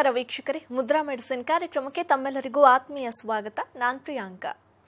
ನಮಸ್ಕಾರ ವೀಕ್ಷಕರೇ ಮುದ್ರಾ ಮೆಡಿಸಿನ್ ಕಾರ್ಯಕ್ರಮಕ್ಕೆ ತಮ್ಮೆಲ್ಲರಿಗೂ ಆತ್ಮೀಯ ಸ್ವಾಗತ ನಾನ್ ಪ್ರಿಯಾಂಕ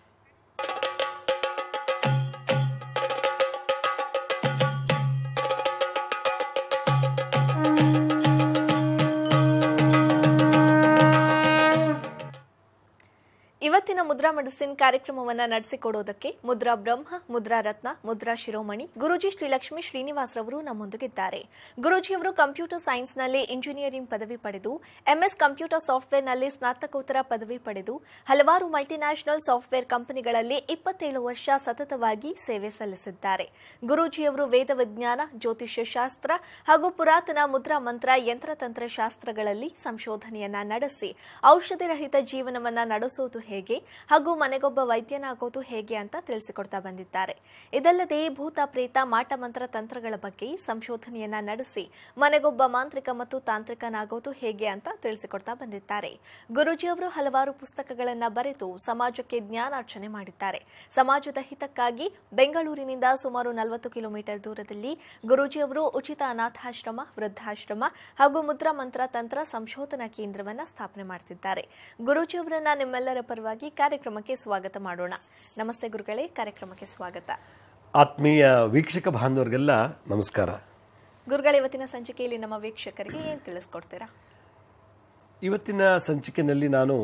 ಇವತ್ತಿನ ಮುದ್ರಾ ಮೆಡಿಸಿನ್ ಕಾರ್ಯಕ್ರಮವನ್ನ ನಡೆಸಿಕೊಡೋದಕ್ಕೆ ಮುದ್ರಾ ಬ್ರಹ್ಮ ಮುದ್ರಾ ರತ್ನ ಮುದ್ರಾ ಶಿರೋಮಣಿ ಗುರುಜಿ ಶ್ರೀಲಕ್ಷ್ಮಿ ಶ್ರೀನಿವಾಸ್ ರವರು ನಮ್ಮೊಂದಿಗಿದ್ದಾರೆ ಗುರುಜಿಯವರು ಕಂಪ್ಯೂಟರ್ ಸೈನ್ಸ್ನಲ್ಲಿ ಇಂಜಿನಿಯರಿಂಗ್ ಪದವಿ ಪಡೆದು ಎಂಎಸ್ ಕಂಪ್ಯೂಟರ್ ಸಾಫ್ಟ್ವೇರ್ನಲ್ಲಿ ಸ್ನಾತಕೋತ್ತರ ಪದವಿ ಪಡೆದು ಹಲವಾರು ಮಲ್ಟಿನ್ಯಾಷನಲ್ ಸಾಫ್ಟ್ವೇರ್ ಕಂಪನಿಗಳಲ್ಲಿ ಇಪ್ಪತ್ತೇಳು ವರ್ಷ ಸತತವಾಗಿ ಸೇವೆ ಸಲ್ಲಿಸಿದ್ದಾರೆ ಗುರೂಜಿಯವರು ವೇದ ವಿಜ್ಞಾನ ಜ್ಯೋತಿಷ್ಯ ಶಾಸ್ತ್ರ ಹಾಗೂ ಪುರಾತನ ಮುದ್ರಾ ಮಂತ್ರ ಯಂತ್ರತಂತ್ರ ಶಾಸ್ತ್ರಗಳಲ್ಲಿ ಸಂಶೋಧನೆಯನ್ನ ನಡೆಸಿ ಔಷಧಿ ರಹಿತ ಜೀವನವನ್ನ ನಡೆಸೋದು ಹೇಗೆ ಹಾಗೂ ಮನೆಗೊಬ್ಬ ವೈದ್ಯನಾಗೋದು ಹೇಗೆ ಅಂತ ತಿಳಿಸಿಕೊಡ್ತಾ ಬಂದಿದ್ದಾರೆ ಇದಲ್ಲದೆ ಭೂತ ಪ್ರೇತ ಮಾಟ ಮಂತ್ರ ತಂತ್ರಗಳ ಬಗ್ಗೆ ಸಂಶೋಧನೆಯನ್ನ ನಡೆಸಿ ಮನೆಗೊಬ್ಬ ಮಾಂತ್ರಿಕ ಮತ್ತು ತಾಂತ್ರಿಕನಾಗೋದು ಹೇಗೆ ಅಂತ ತಿಳಿಸಿಕೊಡ್ತಾ ಬಂದಿದ್ದಾರೆ ಗುರುಜಿಯವರು ಹಲವಾರು ಪುಸ್ತಕಗಳನ್ನ ಬರೆದು ಸಮಾಜಕ್ಕೆ ಜ್ಞಾನಾರ್ಚನೆ ಮಾಡಿದ್ದಾರೆ ಸಮಾಜದ ಹಿತಕ್ಕಾಗಿ ಬೆಂಗಳೂರಿನಿಂದ ಸುಮಾರು ನಲವತ್ತು ಕಿಲೋಮೀಟರ್ ದೂರದಲ್ಲಿ ಗುರೂಜಿಯವರು ಉಚಿತ ಅನಾಥಾಶ್ರಮ ವೃದ್ಧಾಶ್ರಮ ಹಾಗೂ ಮುದ್ರಾ ಮಂತ್ರ ತಂತ್ರ ಸಂಶೋಧನಾ ಕೇಂದ್ರವನ್ನ ಸ್ಥಾಪನೆ ಮಾಡುತ್ತಿದ್ದಾರೆ ಗುರೂಜಿಯವರನ್ನ ನಿಮ್ಮೆಲ್ಲರ ಪರವಾಗಿ ಕಾರ್ಯಕ್ರಮಕ್ಕೆ ಸ್ವಾಗತ ಮಾಡೋಣ ನಮಸ್ತೆ ಗುರುಗಳೇ ಕಾರ್ಯಕ್ರಮಕ್ಕೆ ಸ್ವಾಗತ ಆತ್ಮೀಯ ವೀಕ್ಷಕ ಬಾಂಧವರಿಗೆಲ್ಲ ನಮಸ್ಕಾರ ಗುರುಗಳ ಇವತ್ತಿನ ಸಂಚಿಕೆಯಲ್ಲಿ ನಮ್ಮ ವೀಕ್ಷಕರಿಗೆ ಏನ್ ತಿಳಿಸ್ಕೊಡ್ತೀರಾ ಇವತ್ತಿನ ಸಂಚಿಕೆಯಲ್ಲಿ ನಾನು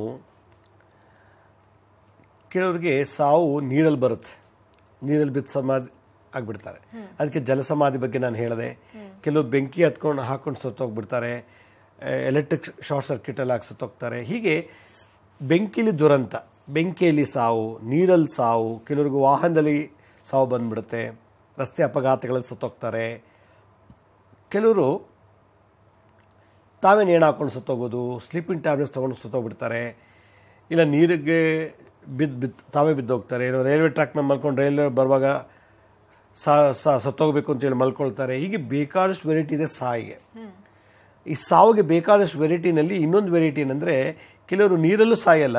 ಕೆಲವರಿಗೆ ಸಾವು ನೀರಲ್ಲಿ ಬರುತ್ತೆ ನೀರಲ್ಲಿ ಬಿದ್ದು ಸಮಾಧಿ ಆಗ್ಬಿಡ್ತಾರೆ ಅದಕ್ಕೆ ಜಲಸಮಾಧಿ ಬಗ್ಗೆ ನಾನು ಹೇಳಿದೆ ಕೆಲವು ಬೆಂಕಿ ಹತ್ಕೊಂಡು ಹಾಕೊಂಡು ಸತ್ತೋಗ್ಬಿಡ್ತಾರೆ ಎಲೆಕ್ಟ್ರಿಕ್ ಶಾರ್ಟ್ ಸರ್ಕ್ಯೂಟಲ್ಲಿ ಆಗಿ ಸತ್ತೋಗ್ತಾರೆ ಹೀಗೆ ಬೆಂಕಿಲಿ ದುರಂತ ಬೆಂಕಿಯಲ್ಲಿ ಸಾವು ನೀರಲ್ಲಿ ಸಾವು ಕೆಲವ್ರಿಗೆ ವಾಹನದಲ್ಲಿ ಸಾವು ಬಂದ್ಬಿಡುತ್ತೆ ರಸ್ತೆ ಅಪಘಾತಗಳಲ್ಲಿ ಸತ್ತೋಗ್ತಾರೆ ಕೆಲವರು ತಾವೇ ನೇಣು ಹಾಕೊಂಡು ಸತ್ತೋಗೋದು ಸ್ಲೀಪಿಂಗ್ ಟ್ಯಾಬ್ಲೆಟ್ಸ್ ತೊಗೊಂಡು ಸತ್ತೋಗ್ಬಿಡ್ತಾರೆ ಇಲ್ಲ ನೀರಿಗೆ ಬಿದ್ದು ಬಿದ್ದು ತಾವೇ ಬಿದ್ದೋಗ್ತಾರೆ ಏನೋ ರೈಲ್ವೆ ಟ್ರ್ಯಾಕ್ ಮೇಲೆ ಮಲ್ಕೊಂಡು ರೈಲ್ವೆ ಬರುವಾಗ ಸಾ ಸಾ ಸತ್ತೋಗ್ಬೇಕು ಅಂತೇಳಿ ಮಲ್ಕೊಳ್ತಾರೆ ಹೀಗೆ ಬೇಕಾದಷ್ಟು ವೆರೈಟಿ ಇದೆ ಸಾವಿಗೆ ಈ ಸಾವಿಗೆ ಬೇಕಾದಷ್ಟು ವೆರೈಟಿನಲ್ಲಿ ಇನ್ನೊಂದು ವೆರೈಟಿ ಏನಂದರೆ ಕೆಲವರು ನೀರಲ್ಲೂ ಸಾಯಲ್ಲ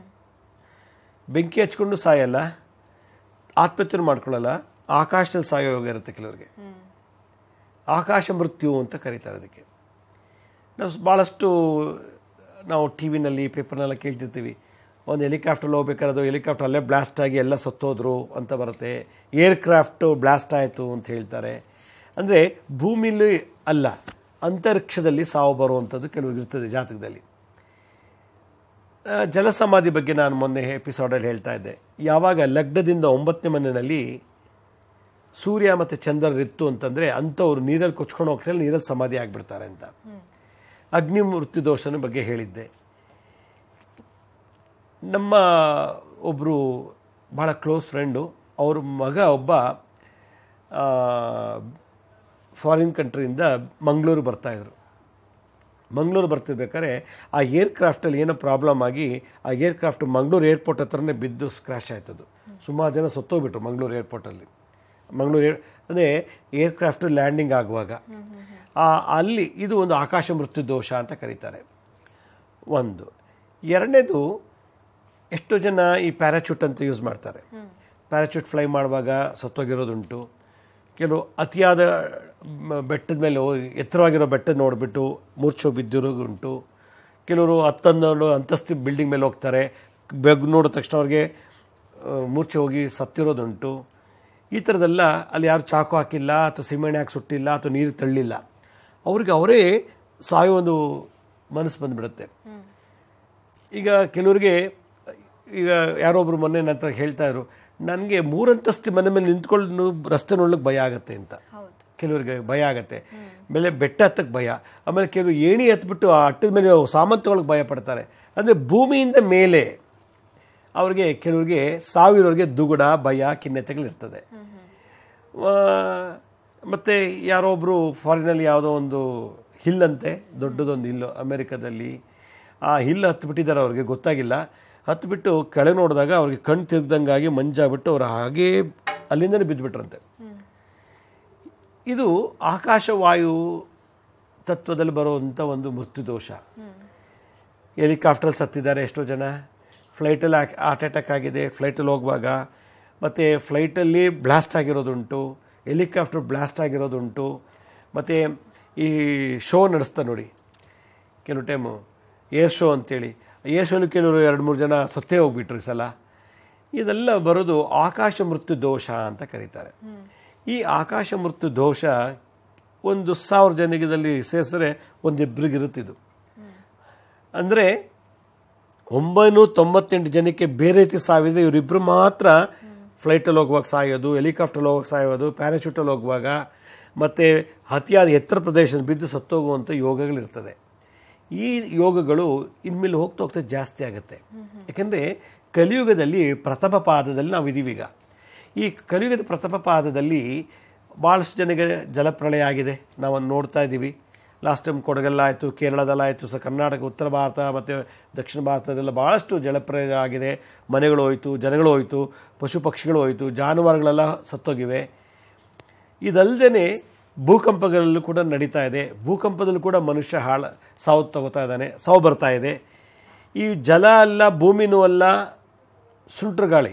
ಬೆಂಕಿ ಹಚ್ಕೊಂಡು ಸಾಯಲ್ಲ ಆತ್ಮಹತ್ಯೆ ಮಾಡ್ಕೊಳ್ಳಲ್ಲ ಆಕಾಶದಲ್ಲಿ ಸಾಯೋ ಯೋಗ ಇರುತ್ತೆ ಕೆಲವರಿಗೆ ಆಕಾಶ ಮೃತ್ಯು ಅಂತ ಕರೀತಾರೆ ಅದಕ್ಕೆ ನಾವು ಭಾಳಷ್ಟು ನಾವು ಟಿ ವಿನಲ್ಲಿ ಪೇಪರ್ನೆಲ್ಲ ಕೇಳ್ತಿರ್ತೀವಿ ಒಂದು ಹೆಲಿಕಾಪ್ಟ್ರಲ್ಲಿ ಹೋಗ್ಬೇಕಾದ್ರೆ ಅದು ಹೆಲಿಕಾಪ್ಟರ್ ಅಲ್ಲೇ ಬ್ಲಾಸ್ಟ್ ಆಗಿ ಎಲ್ಲ ಸತ್ತೋದ್ರು ಅಂತ ಬರುತ್ತೆ ಏರ್ಕ್ರಾಫ್ಟು ಬ್ಲಾಸ್ಟ್ ಆಯಿತು ಅಂತ ಹೇಳ್ತಾರೆ ಅಂದರೆ ಭೂಮಿಲಿ ಅಲ್ಲ ಅಂತರಿಕ್ಷದಲ್ಲಿ ಸಾವು ಬರುವಂಥದ್ದು ಕೆಲವು ಇರ್ತದೆ ಜಾತಕದಲ್ಲಿ ಆ, ಜಲಸಮಾಧಿ ಬಗ್ಗೆ ನಾನು ಮೊನ್ನೆ ಎಪಿಸೋಡಲ್ಲಿ ಹೇಳ್ತಾ ಇದ್ದೆ ಯಾವಾಗ ಲಗ್ನದಿಂದ ಒಂಬತ್ತನೇ ಮನೆಯಲ್ಲಿ ಸೂರ್ಯ ಮತ್ತು ಚಂದ್ರರಿತ್ತು ಅಂತಂದರೆ ಅಂಥವ್ರು ನೀರಲ್ಲಿ ಕೊಚ್ಕೊಂಡು ಹೋಗ್ತಾರೆ ನೀರಲ್ಲಿ ಸಮಾಧಿ ಆಗಿಬಿಡ್ತಾರೆ ಅಂತ ಅಗ್ನಿ ಮೃತ್ಯು ದೋಷನ ಬಗ್ಗೆ ಹೇಳಿದ್ದೆ ನಮ್ಮ ಒಬ್ಬರು ಭಾಳ ಕ್ಲೋಸ್ ಫ್ರೆಂಡು ಅವ್ರ ಮಗ ಒಬ್ಬ ಫಾರಿನ್ ಕಂಟ್ರಿಯಿಂದ ಮಂಗಳೂರು ಬರ್ತಾಯಿದ್ರು ಮಂಗಳೂರು ಬರ್ತಿರ್ಬೇಕಾದ್ರೆ ಆ ಏರ್ಕ್ರಾಫ್ಟಲ್ಲಿ ಏನೋ ಪ್ರಾಬ್ಲಮ್ ಆಗಿ ಆ ಏರ್ಕ್ರಾಫ್ಟ್ ಮಂಗಳೂರು ಏರ್ಪೋರ್ಟ್ ಹತ್ರನೇ ಬಿದ್ದು ಸ್ಕ್ರ್ಯಾಶ್ ಆಯ್ತದು ಸುಮಾರು ಜನ ಸತ್ತೋಗ್ಬಿಟ್ರು ಮಂಗಳೂರು ಏರ್ಪೋರ್ಟಲ್ಲಿ ಮಂಗಳೂರು ಏರ್ ಅಂದರೆ ಏರ್ಕ್ರಾಫ್ಟ್ ಲ್ಯಾಂಡಿಂಗ್ ಆಗುವಾಗ ಆ ಅಲ್ಲಿ ಇದು ಒಂದು ಆಕಾಶ ಮೃತ್ಯು ದೋಷ ಅಂತ ಕರೀತಾರೆ ಒಂದು ಎರಡನೇದು ಎಷ್ಟೋ ಜನ ಈ ಪ್ಯಾರಾಚೂಟ್ ಅಂತ ಯೂಸ್ ಮಾಡ್ತಾರೆ ಪ್ಯಾರಾಚೂಟ್ ಫ್ಲೈ ಮಾಡುವಾಗ ಸತ್ತೋಗಿರೋದುಂಟು ಕೆಲವು ಅತಿಯಾದ ಮ- ಬೆಟ್ಟದ ಮೇಲೆ ಹೋಗಿ ಎತ್ತರವಾಗಿರೋ ಬೆಟ್ಟ ನೋಡಿಬಿಟ್ಟು ಮೂರ್ಛೋ ಬಿದ್ದಿರೋದುಂಟು ಕೆಲವರು ಹತ್ತೊಂದು ಅಂತಸ್ತಿ ಬಿಲ್ಡಿಂಗ್ ಮೇಲೆ ಹೋಗ್ತಾರೆ ಬೆಗ್ ನೋಡಿದ ತಕ್ಷಣ ಅವ್ರಿಗೆ ಆ, ಮೂರ್ಛೆ ಹೋಗಿ ಸತ್ತಿರೋದುಂಟು ಈ ಥರದೆಲ್ಲ ಅಲ್ಲಿ ಯಾರು ಚಾಕು ಹಾಕಿಲ್ಲ ಅಥವಾ ಸಿಮೆಣೆ ಹಾಕಿ ಸುಟ್ಟಿಲ್ಲ ಅಥವಾ ನೀರು ತಳ್ಳಿಲ್ಲ ಅವ್ರಿಗೆ ಅವರೇ ಸಾಯೋ ಒಂದು ಮನಸ್ಸು ಬಂದುಬಿಡುತ್ತೆ ಈಗ ಕೆಲವರಿಗೆ ಈಗ ಯಾರೊಬ್ರು ಮೊನ್ನೆ ನಂತರ ಹೇಳ್ತಾ ಇದ್ರು ನನಗೆ ಮೂರಂತಸ್ತಿ ಮನೆ ಮೇಲೆ ನಿಂತ್ಕೊಂಡು ರಸ್ತೆ ನೋಡ್ಲಿಕ್ಕೆ ಭಯ ಆಗತ್ತೆ ಅಂತ ಹೌದು ಕೆಲವರಿಗೆ ಭಯ ಆಗತ್ತೆ ಆಮೇಲೆ ಬೆಟ್ಟ ಹತ್ತಕ್ಕೆ ಭಯ ಆಮೇಲೆ ಕೆಲವರು ಏಣಿ ಹತ್ಬಿಟ್ಟು ಆ ಅಟ್ಟದ ಮೇಲೆ ಸಾಮಾನು ತಗೊಳಕ್ಕೆ ಭಯ ಪಡ್ತಾರೆ ಅಂದರೆ ಭೂಮಿಯಿಂದ ಮೇಲೆ ಅವ್ರಿಗೆ ಕೆಲವರಿಗೆ ಸಾವಿರವರೆಗೆ ದುಗುಡ ಭಯ ಖಿನ್ನತೆಗಳಿರ್ತದೆ ಆ, ಮತ್ತೆ ಯಾರೋ ಒಬ್ಬರು ಫಾರಿನಲ್ಲಿ ಯಾವುದೋ ಒಂದು ಹಿಲ್ ಅಂತೆ ದೊಡ್ಡದೊಂದು ಹಿಲ್ಲು ಅಮೆರಿಕದಲ್ಲಿ ಆ ಹಿಲ್ ಹತ್ಬಿಟ್ಟಿದ್ದಾರೆ ಅವ್ರಿಗೆ ಗೊತ್ತಾಗಿಲ್ಲ ಹತ್ಬಿಟ್ಟು ಕೆಳಗೆ ನೋಡಿದಾಗ ಅವ್ರಿಗೆ ಕಣ್ಣು ತಿರುಗ್ದಂಗಾಗಿ ಮಂಜಾಗ್ಬಿಟ್ಟು ಅವ್ರು ಹಾಗೇ ಅಲ್ಲಿಂದನೇ ಬಿದ್ದುಬಿಟ್ರಂತೆ ಇದು ಆಕಾಶವಾಯು ತತ್ವದಲ್ಲಿ ಬರುವಂಥ ಒಂದು ಮೃತ್ಯು ದೋಷ ಹೆಲಿಕಾಪ್ಟ್ರಲ್ಲಿ ಸತ್ತಿದ್ದಾರೆ ಎಷ್ಟೋ ಜನ ಫ್ಲೈಟಲ್ಲಿ ಹಾರ್ಟ್ ಅಟ್ಯಾಕ್ ಆಗಿದೆ ಫ್ಲೈಟಲ್ಲಿ ಹೋಗುವಾಗ ಮತ್ತು ಫ್ಲೈಟಲ್ಲಿ ಬ್ಲಾಸ್ಟ್ ಆಗಿರೋದುಂಟು ಹೆಲಿಕಾಪ್ಟರ್ ಬ್ಲಾಸ್ಟ್ ಆಗಿರೋದುಂಟು ಮತ್ತು ಈ ಶೋ ನಡೆಸ್ತಾ ನೋಡಿ ಕೆಲವು ಟೈಮು ಏರ್ ಶೋ ಅಂತೇಳಿ ಏರ್ ಶೋಲಿ ಕೆಲವರು ಎರಡು ಮೂರು ಜನ ಸತ್ತೇ ಹೋಗ್ಬಿಟ್ರು ಈ ಸಲ ಇದೆಲ್ಲ ಬರೋದು ಆಕಾಶ ಮೃತ್ಯು ದೋಷ ಅಂತ ಕರೀತಾರೆ ಈ ಆಕಾಶ ಮೃತ್ಯು ದೋಷ ಒಂದು ಸಾವಿರ ಜನದಲ್ಲಿ ಸೇರಿಸಿದ್ರೆ ಒಂದಿಬ್ಬರಿಗಿರುತ್ತಿದ್ದು ಅಂದರೆ ಒಂಬೈನೂರ ತೊಂಬತ್ತೆಂಟು ಜನಕ್ಕೆ ಬೇರೆ ರೀತಿ ಸಾವಿದ್ರೆ ಇವರಿಬ್ಬರು ಮಾತ್ರ ಫ್ಲೈಟಲ್ಲಿ ಹೋಗುವಾಗ ಸಾಯೋದು ಹೆಲಿಕಾಪ್ಟರ್ಲ್ಲಿ ಹೋಗುವಾಗ ಸಾಯೋದು ಪ್ಯಾರಾಚೂಟಲ್ಲಿ ಹೋಗುವಾಗ ಮತ್ತು ಅತಿಯಾದ ಎತ್ತರ ಪ್ರದೇಶ ಬಿದ್ದು ಸತ್ತೋಗುವಂಥ ಯೋಗಗಳಿರ್ತದೆ ಈ ಯೋಗಗಳು ಇನ್ಮೇಲೆ ಹೋಗ್ತಾ ಹೋಗ್ತಾ ಜಾಸ್ತಿ ಆಗುತ್ತೆ ಯಾಕೆಂದರೆ ಕಲಿಯುಗದಲ್ಲಿ ಪ್ರಥಮ ಪಾದದಲ್ಲಿ ನಾವು ಇದೀವಿ ಈಗ ಈ ಕಲಿಯುಗದ ಪ್ರಥಮ ಪಾದದಲ್ಲಿ ಭಾಳಷ್ಟು ಜನಗೆ ಜಲಪ್ರಳಯ ಆಗಿದೆ ನಾವು ಅದ್ನ ನೋಡ್ತಾ ಇದ್ದೀವಿ ಲಾಸ್ಟ್ ಟೈಮ್ ಕೊಡಗಲ್ಲಾಯಿತು ಕೇರಳದಲ್ಲಾಯಿತು ಸ ಕರ್ನಾಟಕ ಉತ್ತರ ಭಾರತ ಮತ್ತು ದಕ್ಷಿಣ ಭಾರತದಲ್ಲ ಭಾಳಷ್ಟು ಜಲಪ್ರಳಯ ಆಗಿದೆ ಮನೆಗಳು ಹೋಯಿತು ಜನಗಳು ಹೋಯಿತು ಪಶು ಪಕ್ಷಿಗಳು ಹೋಯಿತು ಜಾನುವಾರುಗಳೆಲ್ಲ ಸತ್ತೋಗಿವೆ ಇದಲ್ಲದೆ ಭೂಕಂಪಗಳಲ್ಲೂ ಕೂಡ ನಡೀತಾ ಇದೆ ಭೂಕಂಪದಲ್ಲೂ ಕೂಡ ಮನುಷ್ಯ ಹಾಳ ಸಾವು ತಗೋತಾ ಇದ್ದಾನೆ ಸಾವು ಬರ್ತಾ ಇದೆ ಈ ಜಲ ಅಲ್ಲ ಭೂಮಿನೂ ಅಲ್ಲ ಸುಂಟ್ರ ಗಾಳಿ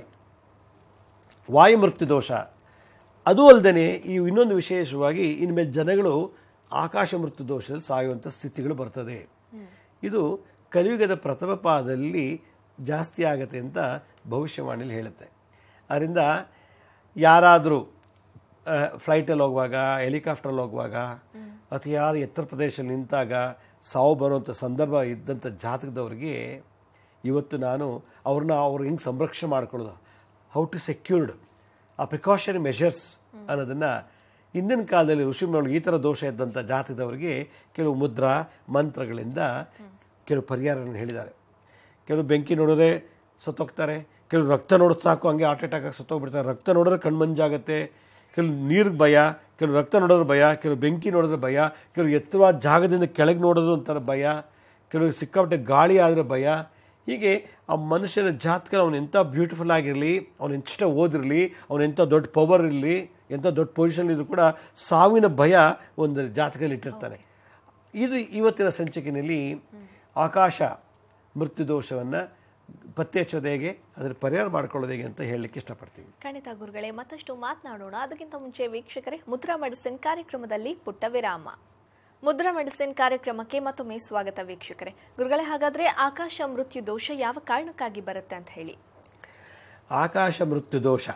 ವಾಯು ಮೃತ್ಯು ದೋಷ ಅದು ಅಲ್ಲದೆ ಈ ಇನ್ನೊಂದು ವಿಶೇಷವಾಗಿ ಇನ್ಮೇಲೆ ಜನಗಳು ಆಕಾಶ ಮೃತ್ಯು ದೋಷದಲ್ಲಿ ಸಾಯುವಂಥ ಸ್ಥಿತಿಗಳು ಬರ್ತದೆ ಇದು ಕಲಿಯುಗದ ಪ್ರಥಮ ಪಾದದಲ್ಲಿ ಜಾಸ್ತಿ ಆಗತ್ತೆ ಅಂತ ಭವಿಷ್ಯವಾಣಿಯಲ್ಲಿ ಹೇಳುತ್ತೆ ಅದರಿಂದ ಯಾರಾದರೂ ಫ್ಲೈಟಲ್ಲಿ ಹೋಗುವಾಗ ಹೆಲಿಕಾಪ್ಟ್ರಲ್ಲಿ ಹೋಗುವಾಗ ಅತಿಯಾದ ಎತ್ತರ ಪ್ರದೇಶದಲ್ಲಿ ನಿಂತಾಗ ಸಾವು ಬರುವಂಥ ಸಂದರ್ಭ ಇದ್ದಂಥ ಜಾತಕದವ್ರಿಗೆ ಇವತ್ತು ನಾನು ಅವ್ರನ್ನ ಅವ್ರು ಹೆಂಗೆ ಸಂರಕ್ಷಣೆ ಮಾಡ್ಕೊಳ್ಳೋದು ಹೌ ಟು ಸೆಕ್ಯೂರ್ಡ್ ಆ ಪ್ರಿಕಾಷನರಿ ಮೆಷರ್ಸ್ ಅನ್ನೋದನ್ನು ಹಿಂದಿನ ಕಾಲದಲ್ಲಿ ಋಷಿಮುನಿಗಳು ಈ ಥರ ದೋಷ ಇದ್ದಂಥ ಜಾತಕದವರಿಗೆ ಕೆಲವು ಮುದ್ರಾ ಮಂತ್ರಗಳಿಂದ ಕೆಲವು ಪರಿಹಾರವನ್ನು ಹೇಳಿದ್ದಾರೆ ಕೆಲವು ಬೆಂಕಿ ನೋಡಿದ್ರೆ ಸತ್ತೋಗ್ತಾರೆ ಕೆಲವು ರಕ್ತ ನೋಡಿದ್ರೆ ಸಾಕು ಹಂಗೆ ಹಾರ್ಟ್ ಅಟ್ಯಾಕ್ ಆಗಿ ಸತ್ತೋಗ್ಬಿಡ್ತಾರೆ ರಕ್ತ ನೋಡಿದ್ರೆ ಕಣ್ಮಂಜಾಗತ್ತೆ ಕೆಲವು ನೀರಿಗೆ ಭಯ ಕೆಲವು ರಕ್ತ ನೋಡಿದ್ರೆ ಭಯ ಕೆಲವು ಬೆಂಕಿ ನೋಡಿದ್ರೆ ಭಯ ಕೆಲವು ಎತ್ತರವಾದ ಜಾಗದಿಂದ ಕೆಳಗೆ ನೋಡೋದು ಒಂಥರ ಭಯ ಕೆಲವು ಸಿಕ್ಕಾಪಟ್ಟೆ ಗಾಳಿ ಆದರೆ ಭಯ ಹೀಗೆ ಆ ಮನುಷ್ಯನ ಜಾತಕ ಅವನು ಎಂಥ ಬ್ಯೂಟಿಫುಲ್ ಆಗಿರಲಿ ಅವನು ಎಂಥ ಓದಿರಲಿ ಅವನು ಎಂಥ ದೊಡ್ಡ ಪವರ್ ಇರಲಿ ಎಂಥ ದೊಡ್ಡ ಪೊಸಿಷನ್ ಇದ್ರೂ ಕೂಡ ಸಾವಿನ ಭಯ ಒಂದು ಜಾತಕದಲ್ಲಿ ಇಟ್ಟಿರ್ತಾನೆ ಇದು ಇವತ್ತಿನ ಸಂಚಿಕೆಯಲ್ಲಿ ಆಕಾಶ ಮೃತ್ಯು ದೋಷವನ್ನು ಪತ್ತೆ ಹಚ್ಚೋದು ಹೇಗೆ ಅದರ ಪರಿಹಾರ ಮಾಡ್ಕೊಳ್ಳೋದು ಹೇಗೆ ಅಂತ ಹೇಳಲಿಕ್ಕೆ ಇಷ್ಟಪಡ್ತೀವಿ ಖಂಡಿತ ಗುರುಗಳೇ ಮತ್ತಷ್ಟು ಮಾತನಾಡೋಣ ಅದಕ್ಕಿಂತ ಮುಂಚೆ ವೀಕ್ಷಕರೇ ಮುದ್ರಾ ಮೆಡಿಸಿನ್ ಕಾರ್ಯಕ್ರಮದಲ್ಲಿ ಪುಟ್ಟ ವಿರಾಮ ಮುದ್ರಾ ಮೆಡಿಸಿನ್ ಕಾರ್ಯಕ್ರಮಕ್ಕೆ ಮತ್ತೊಮ್ಮೆ ಸ್ವಾಗತ ವೀಕ್ಷಕರೇ ಗುರುಗಳೇ ಹಾಗಾದ್ರೆ ಆಕಾಶ ಮೃತ್ಯು ದೋಷ ಯಾವ ಕಾರಣಕ್ಕಾಗಿ ಬರುತ್ತೆ ಅಂತ ಹೇಳಿ ಆಕಾಶ ಮೃತ್ಯು ದೋಷ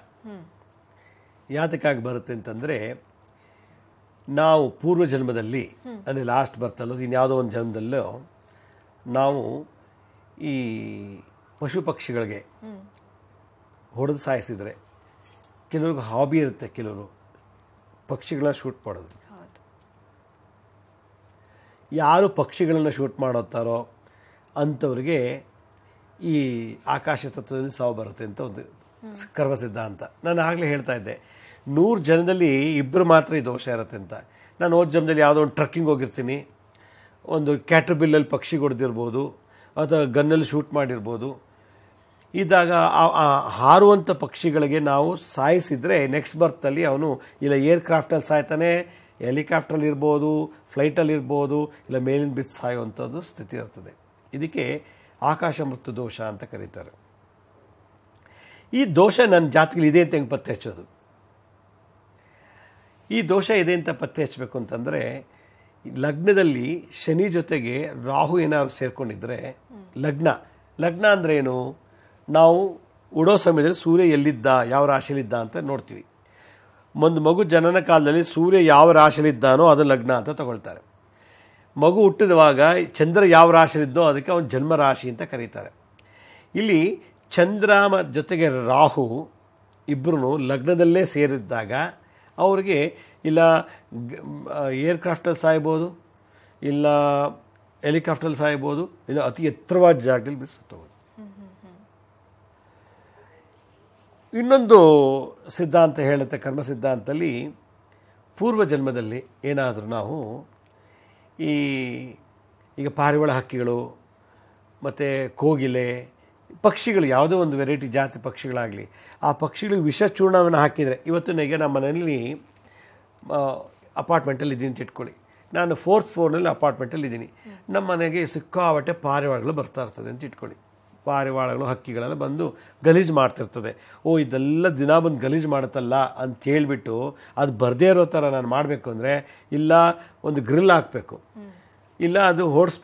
ಯಾತಕ್ಕಾಗಿ ಬರುತ್ತೆ ಅಂತಂದರೆ ನಾವು ಪೂರ್ವ ಜನ್ಮದಲ್ಲಿ ಅಂದರೆ ಲಾಸ್ಟ್ ಬರ್ತಲ್ಲೋ ಇನ್ಯಾವುದೋ ಒಂದು ಜನ್ಮದಲ್ಲೋ ನಾವು ಈ ಪಶು ಪಕ್ಷಿಗಳಿಗೆ ಹೊಡೆದು ಸಾಯಿಸಿದರೆ ಕೆಲವ್ರಿಗೆ ಹಾಬಿ ಇರುತ್ತೆ ಕೆಲವರು ಪಕ್ಷಿಗಳನ್ನ ಶೂಟ್ ಮಾಡೋದು ಹೌದು ಯಾರು ಪಕ್ಷಿಗಳನ್ನು ಶೂಟ್ ಮಾಡುತ್ತಾರೋ ಅಂಥವ್ರಿಗೆ ಈ ಆಕಾಶ ತತ್ವದಲ್ಲಿ ಸಾವು ಬರುತ್ತೆ ಅಂತ ಒಂದು ಕರ್ಮ ಸಿದ್ಧಾಂತ ನಾನು ಆಗಲೇ ಹೇಳ್ತಾ ಇದ್ದೆ ನೂರು ಜನದಲ್ಲಿ ಇಬ್ಬರು ಮಾತ್ರ ಈ ದೋಷ ಇರುತ್ತೆ ಅಂತ ನಾನು ಹೋದ ಜನ್ಮದಲ್ಲಿ ಯಾವುದೋ ಒಂದು ಟ್ರಕ್ಕಿಂಗ್ ಹೋಗಿರ್ತೀನಿ ಒಂದು ಕ್ಯಾಟ್ರಬಿಲ್ಲಲ್ಲಿ ಪಕ್ಷಿ ಹೊಡೆದಿರ್ಬೋದು ಅಥವಾ ಗನ್ನಲ್ಲಿ ಶೂಟ್ ಮಾಡಿರ್ಬೋದು ಇದ್ದಾಗ ಆ- ಆ ಹಾರುವಂಥ ಪಕ್ಷಿಗಳಿಗೆ ನಾವು ಸಾಯಿಸಿದರೆ ನೆಕ್ಸ್ಟ್ ಬರ್ತಲ್ಲಿ ಅವನು ಇಲ್ಲ ಏರ್ ಕ್ರಾಫ್ಟಲ್ಲಿ ಸಾಯ್ತಾನೆ ಹೆಲಿಕಾಪ್ಟ್ರಲ್ಲಿ ಇರ್ಬೋದು ಫ್ಲೈಟಲ್ಲಿ ಇರ್ಬೋದು ಇಲ್ಲ ಮೇಲಿನ ಬಿದ್ದು ಸಾಯುವಂಥದ್ದು ಸ್ಥಿತಿ ಇರ್ತದೆ ಇದಕ್ಕೆ ಆಕಾಶ ಮೃತ್ಯು ದೋಷ ಅಂತ ಕರೀತಾರೆ ಈ ದೋಷ ನನ್ನ ಜಾತಿಗಳು ಇದೆ ಅಂತ ಹೆಂಗೆ ಪತ್ತೆ ಹಚ್ಚೋದು ಈ ದೋಷ ಇದೆ ಅಂತ ಪತ್ತೆ ಹಚ್ಚಬೇಕು ಅಂತಂದರೆ ಲಗ್ನದಲ್ಲಿ ಶನಿ ಜೊತೆಗೆ ರಾಹು ಏನಾದ್ರು ಸೇರ್ಕೊಂಡಿದ್ರೆ ಲಗ್ನ ಲಗ್ನ ಅಂದ್ರೆ ಏನು ನಾವು ಉಡೋ ಸಮಯದಲ್ಲಿ ಸೂರ್ಯ ಎಲ್ಲಿದ್ದ ಯಾವ ರಾಶಿಯಲ್ಲಿದ್ದ ಅಂತ ನೋಡ್ತೀವಿ ಒಂದು ಮಗು ಜನನ ಕಾಲದಲ್ಲಿ ಸೂರ್ಯ ಯಾವ ರಾಶಿಯಲ್ಲಿದ್ದಾನೋ ಅದು ಲಗ್ನ ಅಂತ ತಗೊಳ್ತಾರೆ ಮಗು ಹುಟ್ಟಿದವಾಗ ಚಂದ್ರ ಯಾವ ರಾಶಿಯಲ್ಲಿದ್ದೋ ಅದಕ್ಕೆ ಅವನ ಜನ್ಮ ರಾಶಿ ಅಂತ ಕರೀತಾರೆ ಇಲ್ಲಿ ಚಂದ್ರ ಮ- ಜೊತೆಗೆ ರಾಹು ಇಬ್ಬರು ಲಗ್ನದಲ್ಲೇ ಸೇರಿದ್ದಾಗ ಅವ್ರಿಗೆ ಇಲ್ಲ ಏರ್ ಕ್ರಾಫ್ಟಲ್ಲಿ ಸಾಯ್ಬೋದು ಇಲ್ಲ ಹೆಲಿಕಾಪ್ಟರ್ಲ್ಲಿ ಸಾಯ್ಬೋದು ಇಲ್ಲ ಅತಿ ಎತ್ತರವಾದ ಜಾಗದಲ್ಲಿ ಬಿದ್ದು ಸತ್ತೋಗೋದು ಇನ್ನೊಂದು ಸಿದ್ಧಾಂತ ಹೇಳುತ್ತೆ ಕರ್ಮ ಸಿದ್ಧಾಂತದಲ್ಲಿ ಪೂರ್ವ ಜನ್ಮದಲ್ಲಿ ಏನಾದರೂ ನಾವು ಈ ಈಗ ಪಾರಿವಾಳ ಹಕ್ಕಿಗಳು ಮತ್ತು ಕೋಗಿಲೆ ಪಕ್ಷಿಗಳು ಯಾವುದೋ ಒಂದು ವೆರೈಟಿ ಜಾತಿ ಪಕ್ಷಿಗಳಾಗಲಿ ಆ ಪಕ್ಷಿಗಳಿಗೆ ವಿಷ ಚೂರ್ಣವನ್ನು ಹಾಕಿದರೆ ಇವತ್ತು ನನಗೆ ನಮ್ಮ ಮನೆಯಲ್ಲಿ ಅಪಾರ್ಟ್ಮೆಂಟಲ್ಲಿ ಇದ್ದೀನಿ ಅಂತ ಇಟ್ಕೊಳ್ಳಿ ನಾನು ಫೋರ್ತ್ ಫ್ಲೋರ್ನಲ್ಲಿ ಅಪಾರ್ಟ್ಮೆಂಟಲ್ಲಿ ಇದ್ದೀನಿ ನಮ್ಮ ಮನೆಗೆ ಸಿಕ್ಕಾಬಟ್ಟೆ ಪಾರಿವಾಳಗಳು ಬರ್ತಾ ಇರ್ತದೆ ಅಂತ ಇಟ್ಕೊಳ್ಳಿ ಪಾರಿವಾಳಗಳು ಹಕ್ಕಿಗಳೆಲ್ಲ ಬಂದು ಗಲೀಜು ಮಾಡ್ತಿರ್ತದೆ ಓ ಇದೆಲ್ಲ ದಿನ ಬಂದು ಗಲೀಜು ಮಾಡುತ್ತಲ್ಲ ಅಂತ ಹೇಳ್ಬಿಟ್ಟು ಅದು ಬರದೇ ಇರೋ ಥರ ನಾನು ಮಾಡಬೇಕು ಅಂದರೆ ಇಲ್ಲ ಒಂದು ಗ್ರಿಲ್ ಹಾಕಬೇಕು ಇಲ್ಲ ಅದು ಓಡಿಸ್ಬೇಕು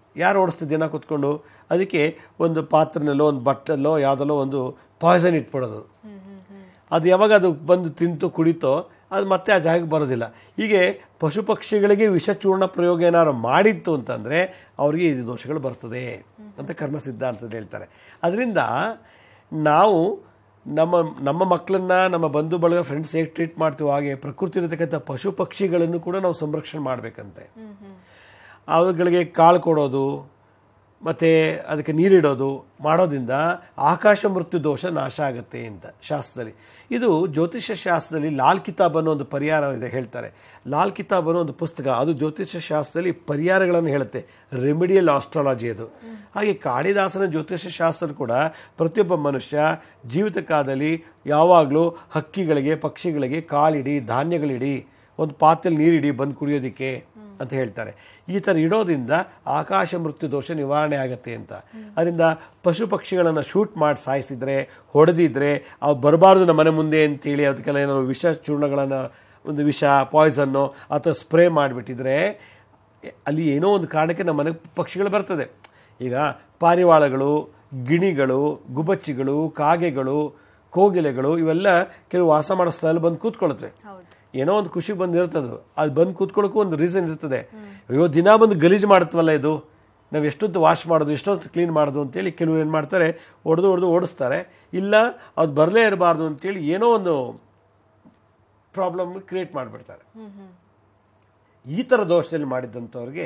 ಯಾರು ಓಡಿಸ್ತಿದ್ದ ದಿನ ಕೂತ್ಕೊಂಡು ಅದಕ್ಕೆ ಒಂದು ಪಾತ್ರನಲ್ಲೋ ಒಂದು ಬಟ್ಟಲೋ ಯಾವುದಲ್ಲೋ ಒಂದು ಪಾಯ್ಸನ್ ಇಟ್ಬಿಡೋದು ಅದು ಯಾವಾಗ ಅದು ಬಂದು ತಿಂತು ಕುಡಿತೋ ಅದು ಮತ್ತೆ ಆ ಜಾಗಕ್ಕೆ ಬರೋದಿಲ್ಲ ಹೀಗೆ ಪಶು ಪಕ್ಷಿಗಳಿಗೆ ವಿಷಚೂರ್ಣ ಪ್ರಯೋಗ ಏನಾದ್ರು ಮಾಡಿತ್ತು ಅಂತಂದರೆ ಅವರಿಗೆ ಈ ದೋಷಗಳು ಬರ್ತದೆ ಅಂತ ಕರ್ಮ ಸಿದ್ಧಾಂತದಲ್ಲಿ ಹೇಳ್ತಾರೆ ಅದರಿಂದ ನಾವು ನಮ್ಮ ನಮ್ಮ ಮಕ್ಕಳನ್ನ ನಮ್ಮ ಬಂಧು ಬಳಗ ಫ್ರೆಂಡ್ಸ್ ಹೇಗೆ ಟ್ರೀಟ್ ಮಾಡ್ತೀವೋ ಹಾಗೆ ಪ್ರಕೃತಿ ಇರತಕ್ಕಂಥ ಪಶು ಪಕ್ಷಿಗಳನ್ನು ಕೂಡ ನಾವು ಸಂರಕ್ಷಣೆ ಮಾಡಬೇಕಂತೆ ಅವುಗಳಿಗೆ ಕಾಳು ಕೊಡೋದು ಮತ್ತು ಅದಕ್ಕೆ ನೀರಿಡೋದು ಮಾಡೋದ್ರಿಂದ ಆಕಾಶ ಮೃತ್ಯು ದೋಷ ನಾಶ ಆಗುತ್ತೆ ಅಂತ ಶಾಸ್ತ್ರದಲ್ಲಿ ಇದು ಜ್ಯೋತಿಷ್ಯ ಶಾಸ್ತ್ರದಲ್ಲಿ ಲಾಲ್ ಕಿತಾಬ್ ಅನ್ನೋ ಒಂದು ಪರಿಹಾರ ಇದೆ ಹೇಳ್ತಾರೆ ಲಾಲ್ ಕಿತಾಬ್ ಅನ್ನೋ ಒಂದು ಪುಸ್ತಕ ಅದು ಜ್ಯೋತಿಷ್ಯ ಶಾಸ್ತ್ರದಲ್ಲಿ ಪರಿಹಾರಗಳನ್ನು ಹೇಳುತ್ತೆ ರೆಮಿಡಿಯಲ್ ಆಸ್ಟ್ರಾಲಜಿ ಅದು ಹಾಗೆ ಕಾಳಿದಾಸನ ಜ್ಯೋತಿಷ್ಯ ಶಾಸ್ತ್ರ ಕೂಡ ಪ್ರತಿಯೊಬ್ಬ ಮನುಷ್ಯ ಜೀವಿತ ಕಾಲದಲ್ಲಿ ಯಾವಾಗಲೂ ಹಕ್ಕಿಗಳಿಗೆ ಪಕ್ಷಿಗಳಿಗೆ ಕಾಳಿಡಿ ಧಾನ್ಯಗಳಿಡಿ ಒಂದು ಪಾತ್ರೆಯಲ್ಲಿ ನೀರಿಡಿ ಬಂದು ಕುಡಿಯೋದಕ್ಕೆ ಅಂತ ಹೇಳ್ತಾರೆ ಈ ಥರ ಇಡೋದ್ರಿಂದ ಆಕಾಶ ಮೃತ್ಯು ದೋಷ ನಿವಾರಣೆ ಆಗುತ್ತೆ ಅಂತ ಅದರಿಂದ ಪಶು ಪಕ್ಷಿಗಳನ್ನು ಶೂಟ್ ಮಾಡಿ ಸಾಯಿಸಿದ್ರೆ ಹೊಡೆದಿದ್ರೆ ಅವು ಬರಬಾರ್ದು ನಮ್ಮ ಮನೆ ಮುಂದೆ ಅಂತೇಳಿ ಅದಕ್ಕೆಲ್ಲ ಏನಾದ್ರು ವಿಷ ಚೂರ್ಣಗಳನ್ನು ಒಂದು ವಿಷ ಪಾಯ್ಸನ್ನು ಅಥವಾ ಸ್ಪ್ರೇ ಮಾಡಿಬಿಟ್ಟಿದ್ರೆ ಅಲ್ಲಿ ಏನೋ ಒಂದು ಕಾರಣಕ್ಕೆ ನಮ್ಮ ಮನೆ ಪಕ್ಷಿಗಳು ಬರ್ತದೆ ಈಗ ಪಾರಿವಾಳಗಳು ಗಿಣಿಗಳು ಗುಬಚ್ಚಿಗಳು ಕಾಗೆಗಳು ಕೋಗಿಲೆಗಳು ಇವೆಲ್ಲ ಕೆಲವು ವಾಸ ಮಾಡೋ ಸ್ಥಳದಲ್ಲಿ ಬಂದು ಕೂತ್ಕೊಳುತ್ತವೆ ಹೌದು ಏನೋ ಒಂದು ಖುಷಿ ಬಂದಿರ್ತದೆ ಅದು ಬಂದು ಕೂತ್ಕೊಳ್ಳೋಕ್ಕೂ ಒಂದು ರೀಸನ್ ಇರ್ತದೆ ಅಯ್ಯೋ ದಿನ ಬಂದು ಗಲೀಜು ಮಾಡುತ್ತವಲ್ಲ ಇದು ನಾವು ಎಷ್ಟೊತ್ತು ವಾಶ್ ಮಾಡೋದು ಎಷ್ಟೊತ್ತು ಕ್ಲೀನ್ ಮಾಡೋದು ಅಂತೇಳಿ ಕೆಲವರು ಏನು ಮಾಡ್ತಾರೆ ಹೊಡೆದು ಹೊಡೆದು ಓಡಿಸ್ತಾರೆ ಇಲ್ಲ ಅದು ಬರಲೇ ಇರಬಾರ್ದು ಅಂತೇಳಿ ಏನೋ ಒಂದು ಪ್ರಾಬ್ಲಮ್ ಕ್ರಿಯೇಟ್ ಮಾಡಿಬಿಡ್ತಾರೆ ಈ ಥರ ದೋಷದಲ್ಲಿ ಮಾಡಿದ್ದಂಥವ್ರಿಗೆ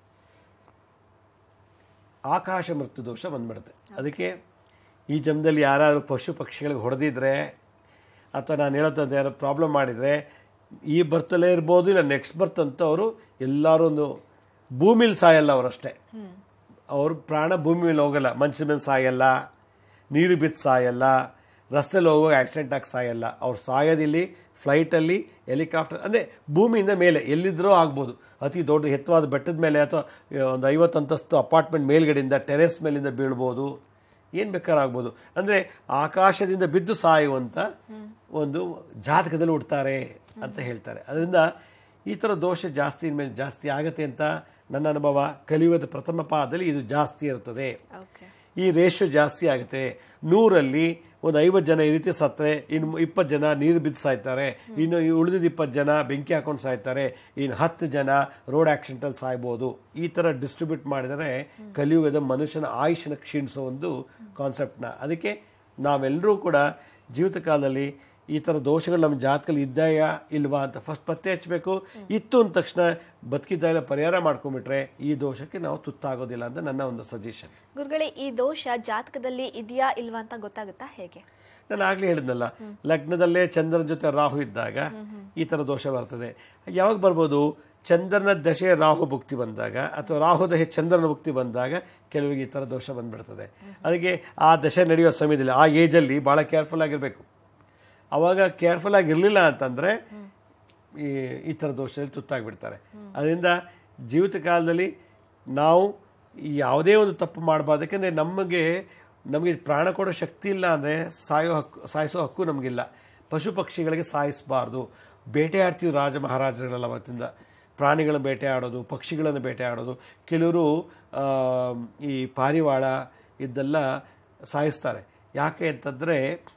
ಆಕಾಶ ಮೃತ್ಯು ದೋಷ ಬಂದ್ಬಿಡುತ್ತೆ ಅದಕ್ಕೆ ಈ ಜನ್ಮದಲ್ಲಿ ಯಾರು ಪಶು ಪಕ್ಷಿಗಳಿಗೆ ಹೊಡೆದಿದ್ರೆ ಅಥವಾ ನಾನು ಹೇಳೋದು ಯಾರು ಪ್ರಾಬ್ಲಮ್ ಮಾಡಿದರೆ ಈ ಬರ್ತಲೇ ಇರ್ಬೋದು ಇಲ್ಲ ನೆಕ್ಸ್ಟ್ ಬರ್ತ್ ಅಂತ ಅವರು ಎಲ್ಲರೂ ಒಂದು ಭೂಮಿಲಿ ಸಾಯಲ್ಲ ಅವರಷ್ಟೇ ಅವ್ರ ಪ್ರಾಣ ಭೂಮಿ ಮೇಲೆ ಹೋಗಲ್ಲ ಮನುಷ್ಯನ ಮೇಲೆ ಸಾಯಲ್ಲ ನೀರು ಬಿದ್ದು ಸಾಯಲ್ಲ ರಸ್ತೆಲಿ ಹೋಗುವಾಗ ಆಕ್ಸಿಡೆಂಟ್ ಆಗಿ ಸಾಯಲ್ಲ ಅವ್ರು ಸಾಯೋದಿಲ್ಲಿ ಫ್ಲೈಟಲ್ಲಿ ಹೆಲಿಕಾಪ್ಟರ್ ಅಂದರೆ ಭೂಮಿಯಿಂದ ಮೇಲೆ ಎಲ್ಲಿದ್ದರೂ ಆಗ್ಬೋದು ಅತಿ ದೊಡ್ಡ ಎತ್ತವಾದ ಬೆಟ್ಟದ ಮೇಲೆ ಅಥವಾ ಒಂದು ಐವತ್ತು ಅಂತಸ್ತು ಅಪಾರ್ಟ್ಮೆಂಟ್ ಮೇಲ್ಗಡೆಯಿಂದ ಟೆರೆಸ್ ಮೇಲಿಂದ ಬೀಳ್ಬೋದು ಏನು ಬೇಕಾದ್ರೂ ಆಗ್ಬೋದು ಅಂದರೆ ಆಕಾಶದಿಂದ ಬಿದ್ದು ಸಾಯುವಂಥ ಒಂದು ಜಾತಕದಲ್ಲಿ ಹುಡ್ತಾರೆ ಅಂತ ಹೇಳ್ತಾರೆ ಅದರಿಂದ ಈ ಥರ ದೋಷ ಜಾಸ್ತಿ ಮೇಲೆ ಜಾಸ್ತಿ ಆಗತ್ತೆ ಅಂತ ನನ್ನ ಅನುಭವ ಕಲಿಯುಗದ ಪ್ರಥಮ ಪಾದದಲ್ಲಿ ಇದು ಜಾಸ್ತಿ ಇರ್ತದೆ ಓಕೆ ಈ ರೇಷಿಯೋ ಜಾಸ್ತಿ ಆಗುತ್ತೆ ನೂರಲ್ಲಿ ಒಂದು ಐವತ್ತು ಜನ ಈ ರೀತಿ ಸತ್ತರೆ ಇನ್ನು ಇಪ್ಪತ್ತು ಜನ ನೀರು ಬಿದ್ದು ಸಾಯ್ತಾರೆ ಇನ್ನು ಈ ಉಳಿದಿದ್ದ ಇಪ್ಪತ್ತು ಜನ ಬೆಂಕಿ ಹಾಕೊಂಡು ಸಾಯ್ತಾರೆ ಇನ್ನು ಹತ್ತು ಜನ ರೋಡ್ ಆಕ್ಸಿಡೆಂಟಲ್ಲಿ ಸಾಯ್ಬೋದು ಈ ಥರ ಡಿಸ್ಟ್ರಿಬ್ಯೂಟ್ ಮಾಡಿದರೆ ಕಲಿಯುಗದ ಮನುಷ್ಯನ ಆಯುಷನ ಕ್ಷೀಣಿಸೋ ಒಂದು ಕಾನ್ಸೆಪ್ಟ್ನ ಅದಕ್ಕೆ ನಾವೆಲ್ಲರೂ ಕೂಡ ಜೀವಿತ ಕಾಲದಲ್ಲಿ ಈ ಥರ ದೋಷಗಳು ನಮ್ಮ ಜಾತಕಲ್ಲಿ ಇದ್ದಾಯಾ ಇಲ್ವಾ ಅಂತ ಫಸ್ಟ್ ಪತ್ತೆ ಹಚ್ಚಬೇಕು ಇತ್ತು ಅಂದ ತಕ್ಷಣ ಬದುಕಿದ್ದಾಗ ಪರಿಹಾರ ಮಾಡ್ಕೊಂಡ್ಬಿಟ್ರೆ ಈ ದೋಷಕ್ಕೆ ನಾವು ತುತ್ತಾಗೋದಿಲ್ಲ ಅಂತ ನನ್ನ ಒಂದು ಸಜೆಷನ್ ಗುರುಗಳೇ ಈ ದೋಷ ಜಾತಕದಲ್ಲಿ ಇದೆಯಾ ಇಲ್ವಾ ಅಂತ ಗೊತ್ತಾಗುತ್ತಾ ಹೇಗೆ ನಾನು ಆಗ್ಲೇ ಹೇಳಿದ್ನಲ್ಲ ಲಗ್ನದಲ್ಲೇ ಚಂದ್ರನ ಜೊತೆ ರಾಹು ಇದ್ದಾಗ ಈ ಥರ ದೋಷ ಬರ್ತದೆ ಯಾವಾಗ ಬರ್ಬೋದು ಚಂದ್ರನ ದಶೆ ರಾಹು ಭುಕ್ತಿ ಬಂದಾಗ ಅಥವಾ ರಾಹು ದಶೆ ಚಂದ್ರನ ಭುಕ್ತಿ ಬಂದಾಗ ಕೆಲವರಿಗೆ ಈ ಥರ ದೋಷ ಬಂದ್ಬಿಡ್ತದೆ ಅದಕ್ಕೆ ಆ ದಶೆ ನಡೆಯೋ ಸಮಯದಲ್ಲಿ ಆ ಏಜಲ್ಲಿ ಭಾಳ ಕೇರ್ಫುಲ್ ಆಗಿರಬೇಕು ಅವಾಗ ಕೇರ್ಫುಲ್ ಆಗಿರಲಿಲ್ಲ ಅಂತಂದರೆ ಈ ಈ ಥರ ದೋಷದಲ್ಲಿ ತುತ್ತಾಗ್ಬಿಡ್ತಾರೆ ಅದರಿಂದ ಜೀವಿತ ಕಾಲದಲ್ಲಿ ನಾವು ಯಾವುದೇ ಒಂದು ತಪ್ಪು ಮಾಡಬಾರ್ದು ಯಾಕೆಂದರೆ ನಮಗೆ ನಮಗೆ ಪ್ರಾಣ ಕೊಡೋ ಶಕ್ತಿ ಇಲ್ಲ ಅಂದರೆ ಸಾಯೋ ಹಕ್ಕು ಸಾಯಿಸೋ ಹಕ್ಕು ನಮಗಿಲ್ಲ ಪಶು ಪಕ್ಷಿಗಳಿಗೆ ಸಾಯಿಸಬಾರ್ದು ಬೇಟೆ ಆಡ್ತೀವಿ ರಾಜ ಮಹಾರಾಜರುಗಳೆಲ್ಲ ಅವತ್ತಿಂದ ಪ್ರಾಣಿಗಳನ್ನು ಬೇಟೆ ಆಡೋದು ಪಕ್ಷಿಗಳನ್ನು ಬೇಟೆ ಆಡೋದು ಕೆಲವರು ಆ, ಈ ಪಾರಿವಾಳ ಇದೆಲ್ಲ ಸಾಯಿಸ್ತಾರೆ ಯಾಕೆ ಅಂತಂದರೆ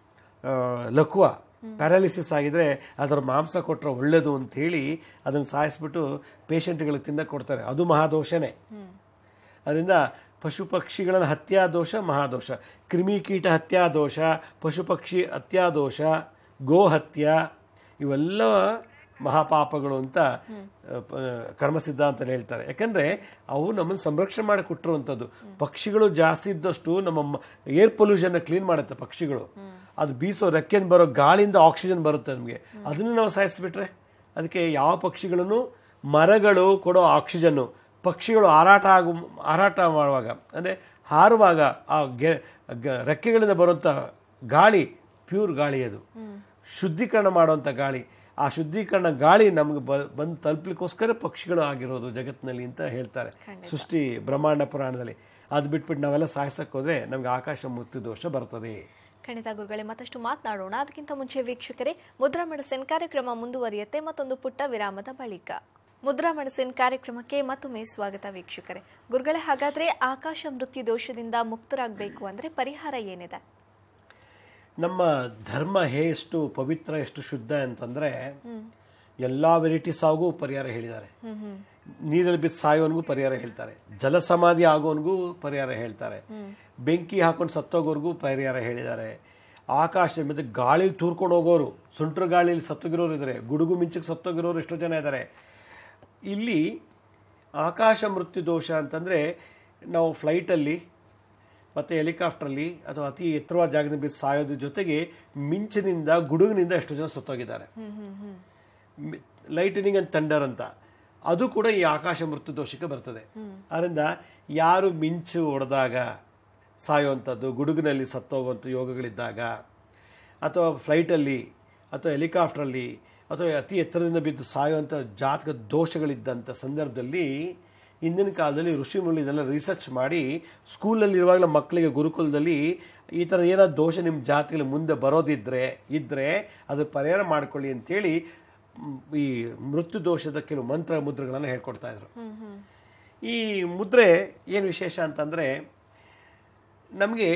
ಲಕ್ವ ಪ್ಯಾರಾಲಿಸಿಸ್ ಆಗಿದ್ರೆ ಅದರ ಮಾಂಸ ಕೊಟ್ಟರೆ ಒಳ್ಳೆಯದು ಅಂಥೇಳಿ ಅದನ್ನು ಸಾಯಿಸ್ಬಿಟ್ಟು ಪೇಷಂಟ್ಗಳಿಗೆ ತಿನ್ನಕ್ಕೆ ಕೊಡ್ತಾರೆ ಅದು ಮಹಾದೋಷನೇ ಅದರಿಂದ ಪಶು ಪಕ್ಷಿಗಳ ಹತ್ಯಾದೋಷ ಮಹಾದೋಷ ಕ್ರಿಮಿಕೀಟ ಹತ್ಯಾದೋಷ ಪಶು ಪಕ್ಷಿ ಹತ್ಯಾದೋಷ ಗೋಹತ್ಯ ಇವೆಲ್ಲ ಮಹಾಪಾಪಗಳು ಅಂತ ಅಹ್, ಪ- ಕರ್ಮ ಸಿದ್ಧಾಂತ ಹೇಳ್ತಾರೆ ಯಾಕಂದರೆ ಅವು ನಮ್ಮನ್ನು ಸಂರಕ್ಷಣೆ ಮಾಡಿ ಕೊಟ್ಟಿರುವಂಥದ್ದು ಪಕ್ಷಿಗಳು ಜಾಸ್ತಿ ಇದ್ದಷ್ಟು ನಮ್ಮ ಏರ್ ಪೊಲ್ಯೂಷನ್ನ ಕ್ಲೀನ್ ಮಾಡುತ್ತೆ ಪಕ್ಷಿಗಳು ಅದು ಬೀಸೋ ರೆಕ್ಕೆಯಿಂದ ಬರೋ ಗಾಳಿಯಿಂದ ಆಕ್ಸಿಜನ್ ಬರುತ್ತೆ ನಮಗೆ ಅದನ್ನು ನಾವು ಸಾಯಿಸಿಬಿಟ್ರೆ ಅದಕ್ಕೆ ಯಾವ ಪಕ್ಷಿಗಳನ್ನು ಮರಗಳು ಕೊಡೋ ಆಕ್ಸಿಜನ್ನು ಪಕ್ಷಿಗಳು ಹಾರಾಟ ಆಗು ಹಾರಾಟ ಮಾಡುವಾಗ ಅಂದರೆ ಹಾರುವಾಗ ಆ ಗೆ ಗ- ರೆಕ್ಕೆಗಳಿಂದ ಬರುವಂಥ ಗಾಳಿ ಪ್ಯೂರ್ ಗಾಳಿ ಅದು ಶುದ್ಧೀಕರಣ ಮಾಡುವಂಥ ಗಾಳಿ ಆ ಶುದ್ಧೀಕರಣ ಗಾಳಿ ನಮಗೆ ಬ ಬಂದು ತಲುಪಲಿಕ್ಕೋಸ್ಕರ ಪಕ್ಷಿಗಳು ಆಗಿರೋದು ಜಗತ್ತಿನಲ್ಲಿ ಅಂತ ಹೇಳ್ತಾರೆ ಸೃಷ್ಟಿ ಬ್ರಹ್ಮಾಂಡ ಪುರಾಣದಲ್ಲಿ ಅದು ಬಿಟ್ಬಿಟ್ಟು ನಾವೆಲ್ಲ ಸಾಯಿಸಕ್ಕೆ ಹೋದ್ರೆ ನಮ್ಗೆ ಆಕಾಶ ಮೃತ್ಯು ದೋಷ ಬರ್ತದೆ ಖಂಡಿತ ಗುರುಗಳೇ ಮತ್ತಷ್ಟು ಮಾತನಾಡೋಣ ಅದಕ್ಕಿಂತ ಮುಂಚೆ ವೀಕ್ಷಕರೇ ಮುದ್ರಾ ಮೆಡಿಸಿನ್ ಕಾರ್ಯಕ್ರಮ ಮುಂದುವರಿಯುತ್ತೆ ಮತ್ತೊಂದು ಪುಟ್ಟ ವಿರಾಮದ ಬಳಿಕ ಮುದ್ರಾ ಮೆಡಿಸಿನ್ ಕಾರ್ಯಕ್ರಮಕ್ಕೆ ಮತ್ತೊಮ್ಮೆ ಸ್ವಾಗತ ವೀಕ್ಷಕರೇ ಗುರುಗಳೇ ಹಾಗಾದ್ರೆ ಆಕಾಶ ಮೃತ್ಯು ದೋಷದಿಂದ ಮುಕ್ತರಾಗಬೇಕು ಅಂದ್ರೆ ಪರಿಹಾರ ಏನಿದೆ ನಮ್ಮ ಧರ್ಮ ಹೇ ಎಷ್ಟು ಪವಿತ್ರ ಎಷ್ಟು ಶುದ್ಧ ಅಂತಂದ್ರೆ ಎಲ್ಲಾ ವೆರೈಟೀಸ್ ಆಗೂ ಪರಿಹಾರ ಹೇಳಿದ್ದಾರೆ ನೀರಲ್ಲಿ ಬಿದ್ದು ಸಾಯೋನ್ಗೂ ಪರಿಹಾರ ಹೇಳ್ತಾರೆ ಜಲಸಮಾಧಿ ಆಗೋನ್ಗೂ ಪರಿಹಾರ ಹೇಳ್ತಾರೆ ಬೆಂಕಿ ಹಾಕೊಂಡು ಸತ್ತೋಗೋರ್ಗೂ ಪರಿಹಾರ ಹೇಳಿದ್ದಾರೆ ಆಕಾಶದ ಮೇಲೆ ಗಾಳಿ ತೂರ್ಕೊಂಡು ಹೋಗೋರು ಸುಂಟ್ರ ಗಾಳಿಲಿ ಸತ್ತೋಗಿರೋರು ಇದ್ದಾರೆ ಗುಡುಗು ಮಿಂಚಕ್ಕೆ ಸತ್ತೋಗಿರೋರು ಎಷ್ಟೋ ಜನ ಇದ್ದಾರೆ ಇಲ್ಲಿ ಆಕಾಶ ಮೃತ್ಯು ದೋಷ ಅಂತಂದರೆ ನಾವು ಫ್ಲೈಟಲ್ಲಿ ಮತ್ತು ಹೆಲಿಕಾಪ್ಟ್ರಲ್ಲಿ ಅಥವಾ ಅತಿ ಎತ್ತರವಾದ ಜಾಗದಿಂದ ಬಿದ್ದು ಸಾಯೋದ್ರ ಜೊತೆಗೆ ಮಿಂಚಿನಿಂದ ಗುಡುಗಿನಿಂದ ಎಷ್ಟೋ ಜನ ಸತ್ತೋಗಿದ್ದಾರೆ ಲೈಟನಿಂಗ್ ಅಂಡ್ ಥಂಡರ್ ಅಂತ ಅದು ಕೂಡ ಈ ಆಕಾಶ ಮೃತ್ಯು ದೋಷಕ್ಕೆ ಬರ್ತದೆ ಅದರಿಂದ ಯಾರು ಮಿಂಚು ಹೊಡೆದಾಗ ಸಾಯುವಂಥದ್ದು ಗುಡುಗಿನಲ್ಲಿ ಸತ್ತೋಗುವಂಥ ಯೋಗಗಳಿದ್ದಾಗ ಅಥವಾ ಫ್ಲೈಟಲ್ಲಿ ಅಥವಾ ಹೆಲಿಕಾಪ್ಟ್ರಲ್ಲಿ ಅಥವಾ ಅತಿ ಎತ್ತರದಿಂದ ಬಿದ್ದು ಸಾಯುವಂಥ ಜಾತಕ ದೋಷಗಳಿದ್ದಂಥ ಸಂದರ್ಭದಲ್ಲಿ ಹಿಂದಿನ ಕಾಲದಲ್ಲಿ ಋಷಿ ಮುನಿ ಇದೆಲ್ಲ ರಿಸರ್ಚ್ ಮಾಡಿ ಸ್ಕೂಲಲ್ಲಿ ಇರುವಾಗಲೇ ಮಕ್ಕಳಿಗೆ ಗುರುಕುಲದಲ್ಲಿ ಈ ಥರ ಏನಾದ್ರು ದೋಷ ನಿಮ್ಮ ಜಾತಿಯಲ್ಲಿ ಮುಂದೆ ಬರೋದಿದ್ರೆ ಇದ್ದರೆ ಅದು ಪರಿಹಾರ ಮಾಡ್ಕೊಳ್ಳಿ ಅಂತೇಳಿ ಮ್, ಈ ಮೃತ್ಯು ದೋಷದ ಕೆಲವು ಮಂತ್ರ ಮುದ್ರೆಗಳನ್ನು ಹೇಳ್ಕೊಡ್ತಾ ಇದ್ರು ಈ ಮುದ್ರೆ ಏನು ವಿಶೇಷ ಅಂತಂದರೆ ನಮಗೆ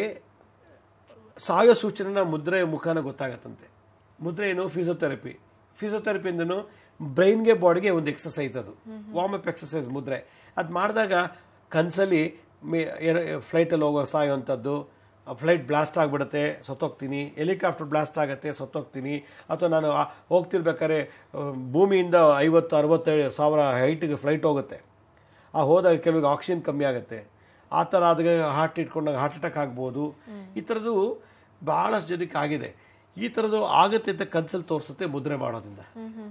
ಸಾಯೋ ಸೂಚನೆನ ಮುದ್ರೆ ಮುಖಾನ ಗೊತ್ತಾಗತ್ತಂತೆ ಮುದ್ರೆ ಏನು ಫಿಸಿಯೋಥೆರಪಿ ಫಿಸಿಯೋಥೆರಪಿ ಅಂದ್ರೂ ಬ್ರೈನ್ಗೆ ಬಾಡಿಗೆ ಒಂದು ಎಕ್ಸಸೈಸ್ ಅದು ವಾರ್ಮ್ ಅಪ್ ಎಕ್ಸಸೈಸ್ ಮುದ್ರೆ ಅದು ಮಾಡಿದಾಗ ಕನಸಲ್ಲಿ ಮೇ ಫ್ಲೈಟಲ್ಲಿ ಹೋಗೋ ಸಾಯೋವಂಥದ್ದು ಫ್ಲೈಟ್ ಬ್ಲಾಸ್ಟ್ ಆಗಿಬಿಡುತ್ತೆ ಸತ್ತೋಗ್ತೀನಿ ಹೆಲಿಕಾಪ್ಟರ್ ಬ್ಲಾಸ್ಟ್ ಆಗುತ್ತೆ ಸತ್ತೋಗ್ತೀನಿ ಅಥವಾ ನಾನು ಆ- ಹೋಗ್ತಿರ್ಬೇಕಾದ್ರೆ ಆ, ಭೂಮಿಯಿಂದ ಐವತ್ತು ಅರವತ್ತೇಳು ಸಾವಿರ ಹೈಟಿಗೆ ಫ್ಲೈಟ್ ಹೋಗುತ್ತೆ ಆ ಹೋದಾಗ ಕೆಲವಿಗೆ ಆಕ್ಸಿಜನ್ ಕಮ್ಮಿ ಆಗುತ್ತೆ ಆ ಥರ ಆದಾಗ ಹಾರ್ಟ್ ಇಟ್ಕೊಂಡಾಗ ಹಾರ್ಟ್ ಅಟ್ಯಾಕ್ ಆಗ್ಬೋದು ಈ ಥರದ್ದು ಭಾಳಷ್ಟು ಜನಕ್ಕೆ ಆಗಿದೆ ಈ ಥರದ್ದು ಆಗುತ್ತೆ ಅಂತ ಕನ್ಸಲ್ಲಿ ತೋರಿಸುತ್ತೆ ಮುದ್ರೆ ಮಾಡೋದ್ರಿಂದ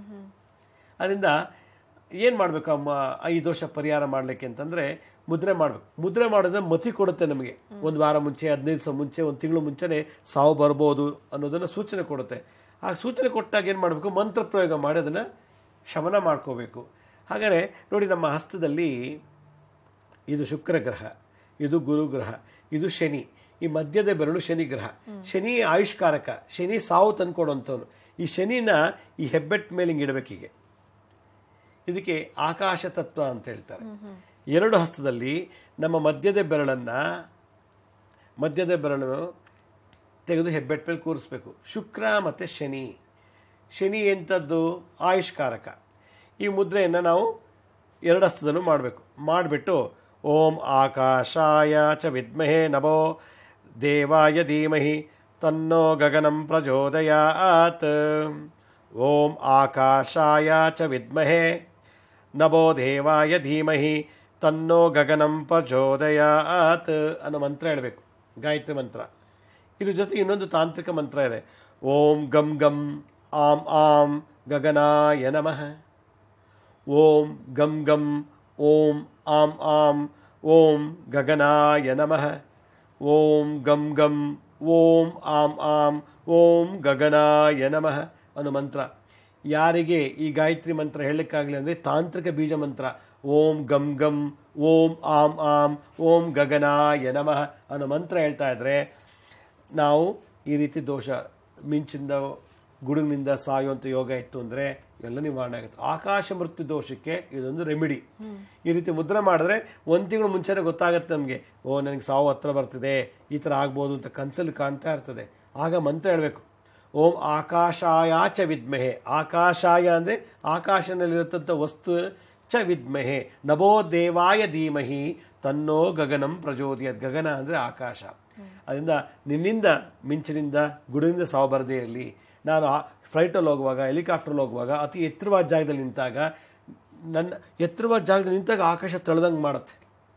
ಅದರಿಂದ ಏನು ಮಾಡಬೇಕು ಅಮ್ಮ ಈ ದೋಷ ಪರಿಹಾರ ಮಾಡಲಿಕ್ಕೆ ಅಂತಂದರೆ ಮುದ್ರೆ ಮಾಡಬೇಕು ಮುದ್ರೆ ಮಾಡಿದ್ರೆ ಮತಿ ಕೊಡುತ್ತೆ ನಮಗೆ ಒಂದು ವಾರ ಮುಂಚೆ ಹದಿನೈದು ದಿವಸ ಮುಂಚೆ ಒಂದು ತಿಂಗಳು ಮುಂಚೆನೇ ಸಾವು ಬರ್ಬೋದು ಅನ್ನೋದನ್ನು ಸೂಚನೆ ಕೊಡುತ್ತೆ ಆ ಸೂಚನೆ ಕೊಟ್ಟಾಗ ಏನು ಮಾಡಬೇಕು ಮಂತ್ರ ಪ್ರಯೋಗ ಮಾಡಿ ಅದನ್ನು ಶಮನ ಮಾಡ್ಕೋಬೇಕು ಹಾಗಾದರೆ ನೋಡಿ ನಮ್ಮ ಹಸ್ತದಲ್ಲಿ ಇದು ಶುಕ್ರ ಗ್ರಹ ಇದು ಗುರು ಗ್ರಹ ಇದು ಶನಿ ಈ ಮಧ್ಯದ ಬೆರಳು ಶನಿ ಗ್ರಹ ಶನಿ ಆಯುಷ್ಕಾರಕ ಶನಿ ಸಾವು ತಂದ್ಕೊಡುವಂಥವನು ಈ ಶನಿನ ಈ ಹೆಬ್ಬೆಟ್ ಮೇಲೆ ಹಿಂಗೆ ಇಡಬೇಕು ಹೀಗೆ ಇದಕ್ಕೆ ಆಕಾಶ ತತ್ವ ಅಂತ ಹೇಳ್ತಾರೆ ಎರಡು ಹಸ್ತದಲ್ಲಿ ನಮ್ಮ ಮಧ್ಯದ ಬೆರಳನ್ನ ಮಧ್ಯದ ಬೆರಳು ತೆಗೆದು ಹೆಬ್ಬೆಟ್ ಮೇಲೆ ಕೂರಿಸ್ಬೇಕು ಶುಕ್ರ ಮತ್ತು ಶನಿ ಶನಿ ಎಂಥದ್ದು ಆಯುಷ್ಕಾರಕ ಈ ಮುದ್ರೆಯನ್ನು ನಾವು ಎರಡು ಹಸ್ತದಲ್ಲೂ ಮಾಡಬೇಕು ಮಾಡಿಬಿಟ್ಟು ಓಂ ಆಕಾಶಾಯ ಚ ವಿದ್ಮಹೇ ನಭೋ ದೇವಾಯ ಧೀಮಹಿ ತನ್ನೋ ಗಗನಂ ಪ್ರಚೋದಯಾತ್ ಓಂ ಆಕಾಶಾಯ ಚ ವಿದ್ಮಹೇ ನಭೋ ದೇವಾಯ ಧೀಮಹಿ ತನ್ನೋ ಗಗನಂ ಪ್ರಚೋದಯಾತ್ ಅನ್ನೋ ಮಂತ್ರ ಹೇಳಬೇಕು ಗಾಯತ್ರಿ ಮಂತ್ರ ಇದ್ರ ಜೊತೆ ಇನ್ನೊಂದು ತಾಂತ್ರಿಕ ಮಂತ್ರ ಇದೆ ಓಂ ಗಂ ಗಂ ಆಂ ಆಂ ಗಗನಾಯ ನಮಃ ಓಂ ಗಂ ಗಂ ಓಂ ಆಂ ಆಂ ಓಂ ಗಗನಾಯ ನಮಃ ಓಂ ಗಂ ಗಂ ಓಂ ಆಂ ಆಂ ಓಂ ಗಗನಾಯ ನಮಃ ಅನ್ನೋ ಮಂತ್ರ ಯಾರಿಗೆ ಈ ಗಾಯತ್ರಿ ಮಂತ್ರ ಹೇಳಲಿಕ್ಕಾಗಲಿ ಅಂದರೆ ತಾಂತ್ರಿಕ ಬೀಜ ಮಂತ್ರ ಓಂ ಗಂ ಗಂ ಓಂ ಆಂ ಆಂ ಓಂ ಗಗನಾಯ ನಮಃ ಅನ್ನೋ ಮಂತ್ರ ಹೇಳ್ತಾ ಇದ್ರೆ ನಾವು ಈ ರೀತಿ ದೋಷ ಮಿಂಚಿಂದ ಗುಡುಗಿನಿಂದ ಸಾಯುವಂಥ ಯೋಗ ಇತ್ತು ಅಂದರೆ ಎಲ್ಲ ನಿವಾರಣೆ ಆಗುತ್ತೆ ಆಕಾಶ ಮೃತ್ಯು ದೋಷಕ್ಕೆ ಇದೊಂದು ರೆಮಿಡಿ ಈ ರೀತಿ ಮುದ್ರೆ ಮಾಡಿದ್ರೆ ಒಂದು ತಿಂಗಳು ಮುಂಚೆನೇ ಗೊತ್ತಾಗುತ್ತೆ ನಮಗೆ ಓ ನನಗೆ ಸಾವು ಹತ್ರ ಬರ್ತಿದೆ ಈ ಥರ ಆಗ್ಬೋದು ಅಂತ ಕನಸಲ್ಲಿ ಕಾಣ್ತಾ ಇರ್ತದೆ ಆಗ ಮಂತ್ರ ಹೇಳಬೇಕು ಓಂ ಆಕಾಶಾಯ ಚ ವಿದ್ಮಹೆ ಆಕಾಶಾಯ ಅಂದರೆ ಆಕಾಶನಲ್ಲಿರತಂಥ ವಸ್ತು ಚ ವಿದ್ಮಹೆ ನಭೋ ದೇವಾಯ ಧೀಮಹಿ ತನ್ನೋ ಗಗನಂ ಪ್ರಚೋದಯತ್ ಗಗನ ಅಂದರೆ ಆಕಾಶ ಅದರಿಂದ ನಿನ್ನಿಂದ ಮಿಂಚಿನಿಂದ ಗುಡಿನಿಂದ ಸಾವು ಬರದೇ ಇರಲಿ ನಾನು ಆ ಫ್ಲೈಟಲ್ಲಿ ಹೋಗುವಾಗ ಹೆಲಿಕಾಪ್ಟ್ರಲ್ಲಿ ಹೋಗುವಾಗ ಅತಿ ಎತ್ತರವಾದ ಜಾಗದಲ್ಲಿ ನಿಂತಾಗ ನನ್ನ ಎತ್ತರವಾದ ಜಾಗದಲ್ಲಿ ನಿಂತಾಗ ಆಕಾಶ ತಳ್ದಂಗೆ ಮಾಡುತ್ತೆ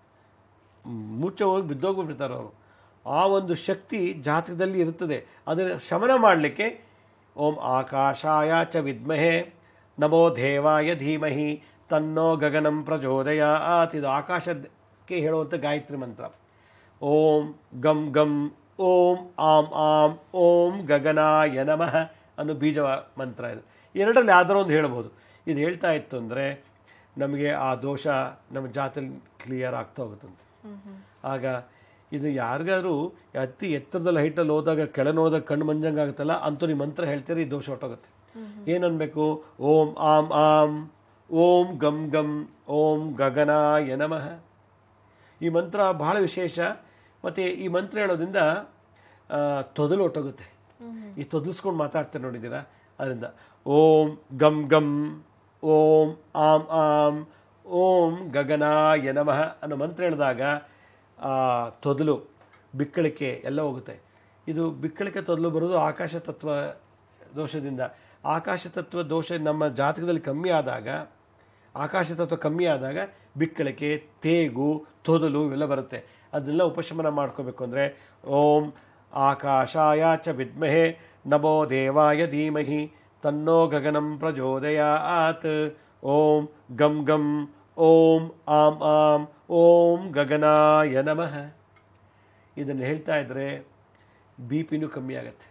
ಮುಚ್ಚೆ ಹೋಗಿ ಬಿದ್ದೋಗ್ಬಿಡ್ತಾರೆ ಅವರು ಆ ಒಂದು ಶಕ್ತಿ ಜಾತಕದಲ್ಲಿ ಇರ್ತದೆ ಅದನ್ನು ಶಮನ ಮಾಡಲಿಕ್ಕೆ ಓಂ ಆಕಾಶಾಯ ಚ ವಿದ್ಮಹೆ ನಮೋ ದೇವಾಯ ಧೀಮಹಿ ತನ್ನೋ ಗಗನಂ ಪ್ರಚೋದಯಾತ್ ಇದು ಆಕಾಶಕ್ಕೆ ಹೇಳುವಂಥ ಗಾಯತ್ರಿ ಮಂತ್ರ ಓಂ ಗಂ ಗಂ ಓಂ ಆಂ ಆಂ ಓಂ ಗಗನಾಯ ನಮಃ ಅನ್ನೋ ಬೀಜ ಮಂತ್ರ ಇದು ಎರಡರಲ್ಲಿ ಯಾವ್ದಾರ ಒಂದು ಹೇಳ್ಬೋದು ಇದು ಹೇಳ್ತಾ ಇತ್ತು ಅಂದರೆ ನಮಗೆ ಆ ದೋಷ ನಮ್ಮ ಜಾತಿಯಲ್ಲಿ ಕ್ಲಿಯರ್ ಆಗ್ತಾ ಹೋಗುತ್ತಂತೆ ಆಗ ಇದು ಯಾರಿಗಾದ್ರೂ ಅತಿ ಎತ್ತರದಲ್ಲಿ ಹೈಟಲ್ಲಿ ಹೋದಾಗ ಕೆಳ ನೋಡಿದಾಗ ಕಣ್ಣು ಮಂಜಂಗೆ ಆಗುತ್ತಲ್ಲ ಅಂಥವ್ರು ಈ ಮಂತ್ರ ಹೇಳ್ತಾರೆ ಈ ದೋಷ ಹೊಟ್ಟೋಗುತ್ತೆ ಏನನ್ಬೇಕು ಓಂ ಆಂ ಆಂ ಓಂ ಗಂ ಗಂ ಓಂ ಗಗನಾಯ ನಮಃ ಈ ಮಂತ್ರ ಬಹಳ ವಿಶೇಷ ಮತ್ತು ಈ ಮಂತ್ರ ಹೇಳೋದ್ರಿಂದ ಆ, ತೊದಲು ಹೊಟ್ಟೋಗುತ್ತೆ ಈ ತೊದಲಿಸ್ಕೊಂಡು ಮಾತಾಡ್ತಾರೆ ನೋಡಿದ್ದೀರಾ ಅದರಿಂದ ಓಂ ಗಂ ಗಂ ಓಂ ಆಂ ಆಂ ಓಂ ಗಗನಾಯ ನಮಃ ಅನ್ನೋ ಮಂತ್ರ ಹೇಳಿದಾಗ ಆ ತೊದಲು ಬಿಕ್ಕಳಿಕೆ ಎಲ್ಲ ಹೋಗುತ್ತೆ ಇದು ಬಿಕ್ಕಳಿಕೆ ತೊದಲು ಬರೋದು ಆಕಾಶ ತತ್ವ ದೋಷದಿಂದ ಆಕಾಶ ತತ್ವ ದೋಷ ನಮ್ಮ ಜಾತಕದಲ್ಲಿ ಕಮ್ಮಿ ಆದಾಗ ಆಕಾಶ ತತ್ವ ಕಮ್ಮಿ ಆದಾಗ ಬಿಕ್ಕಳಿಕೆ ತೇಗು ತೊದಲು ಇವೆಲ್ಲ ಬರುತ್ತೆ ಅದನ್ನೆಲ್ಲ ಉಪಶಮನ ಮಾಡ್ಕೋಬೇಕು ಅಂದರೆ ಓಂ ಆಕಾಶಾಯ ಚ ವಿದ್ಮಹೆ ನಮೋ ದೇವಾಯ ಧೀಮಹಿ ತನ್ನೋ ಗಗನಂ ಪ್ರಚೋದಯಾತ್ ಓಂ ಗಂ ಗಂ ಓಂ ಆಂ ಆಂ ಓಂ ಗಗನಾಯ ನಮಃ ಇದನ್ನು ಹೇಳ್ತಾ ಇದ್ದರೆ ಬಿ ಪಿನೂ ಕಮ್ಮಿ ಆಗುತ್ತೆ